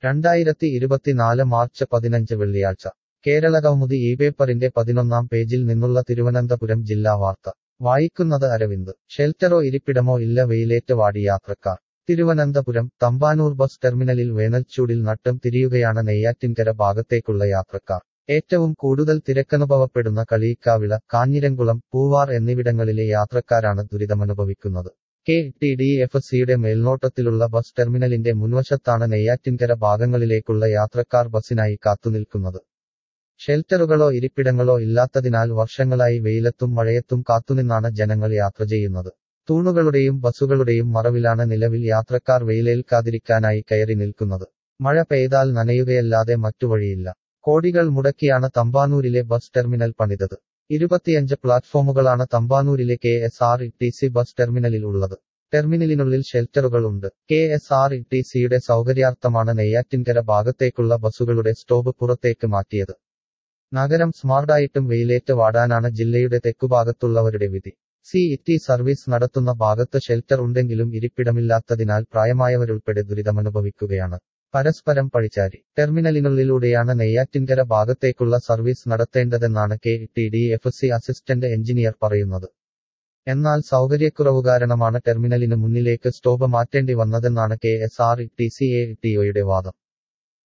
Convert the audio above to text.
രണ്ടായിരത്തി ഇരുപത്തിനാല് മാർച്ച് പതിനഞ്ച് വെള്ളിയാഴ്ച കേരള കൗമുദി ഈ പേപ്പറിന്റെ പതിനൊന്നാം പേജിൽ നിന്നുള്ള തിരുവനന്തപുരം ജില്ലാ വാർത്ത വായിക്കുന്നത് അരവിന്ദ് ഷെൽട്ടറോ ഇരിപ്പിടമോ ഇല്ല വെയിലേറ്റ് വാടി യാത്രക്കാർ തിരുവനന്തപുരം തമ്പാനൂർ ബസ് ടെർമിനലിൽ വേനൽച്ചൂടിൽ നട്ടം തിരിയുകയാണ് നെയ്യാറ്റിൻകര ഭാഗത്തേക്കുള്ള യാത്രക്കാർ ഏറ്റവും കൂടുതൽ തിരക്കനുഭവപ്പെടുന്ന കളിയിക്കാവിള കാഞ്ഞിരംകുളം പൂവാർ എന്നിവിടങ്ങളിലെ യാത്രക്കാരാണ് ദുരിതമനുഭവിക്കുന്നത് കെ ടി ഡി എഫ് സിയുടെ മേൽനോട്ടത്തിലുള്ള ബസ് ടെർമിനലിന്റെ മുൻവശത്താണ് നെയ്യാറ്റിൻകര ഭാഗങ്ങളിലേക്കുള്ള യാത്രക്കാർ ബസിനായി കാത്തുനിൽക്കുന്നത് ഷെൽട്ടറുകളോ ഇരിപ്പിടങ്ങളോ ഇല്ലാത്തതിനാൽ വർഷങ്ങളായി വെയിലത്തും മഴയത്തും കാത്തുനിന്നാണ് ജനങ്ങൾ യാത്ര ചെയ്യുന്നത് തൂണുകളുടെയും ബസ്സുകളുടെയും മറവിലാണ് നിലവിൽ യാത്രക്കാർ വെയിലേൽക്കാതിരിക്കാനായി കയറി നിൽക്കുന്നത് മഴ പെയ്താൽ നനയുകയല്ലാതെ മറ്റു വഴിയില്ല കോടികൾ മുടക്കിയാണ് തമ്പാനൂരിലെ ബസ് ടെർമിനൽ പണിതത് ഇരുപത്തിയഞ്ച് പ്ലാറ്റ്ഫോമുകളാണ് തമ്പാനൂരിലെ K S R E T C bus ടെർമിനലിൽ ഉള്ളത് ടെർമിനലിനുള്ളിൽ ഷെൽട്ടറുകൾ ഉണ്ട് K S R E T സിയുടെ സൗകര്യാർത്ഥമാണ് നെയ്യാറ്റിൻകര ഭാഗത്തേക്കുള്ള ബസ്സുകളുടെ സ്റ്റോപ്പ് പുറത്തേക്ക് മാറ്റിയത് നഗരം സ്മാർട്ടായിട്ടും വെയിലേറ്റ് വാടാനാണ് ജില്ലയുടെ തെക്കുഭാഗത്തുള്ളവരുടെ വിധി സി ഇറ്റി സർവീസ് നടത്തുന്ന ഭാഗത്ത് ഷെൽട്ടർ ഉണ്ടെങ്കിലും ഇരിപ്പിടമില്ലാത്തതിനാൽ പ്രായമായവരുൾപ്പെടെ ദുരിതമനുഭവിക്കുകയാണ് പരസ്പരം പഴിച്ചാരി ടെർമിനലിനുള്ളിലൂടെയാണ് നെയ്യാറ്റിൻകര ഭാഗത്തേക്കുള്ള സർവീസ് നടത്തേണ്ടതെന്നാണ് K T D F C assistant engineer പറയുന്നത് എന്നാൽ സൗകര്യക്കുറവ് കാരണമാണ് ടെർമിനലിന് മുന്നിലേക്ക് സ്റ്റോപ്പ് മാറ്റേണ്ടി വന്നതെന്നാണ് K S R T C A T ഒയുടെ വാദം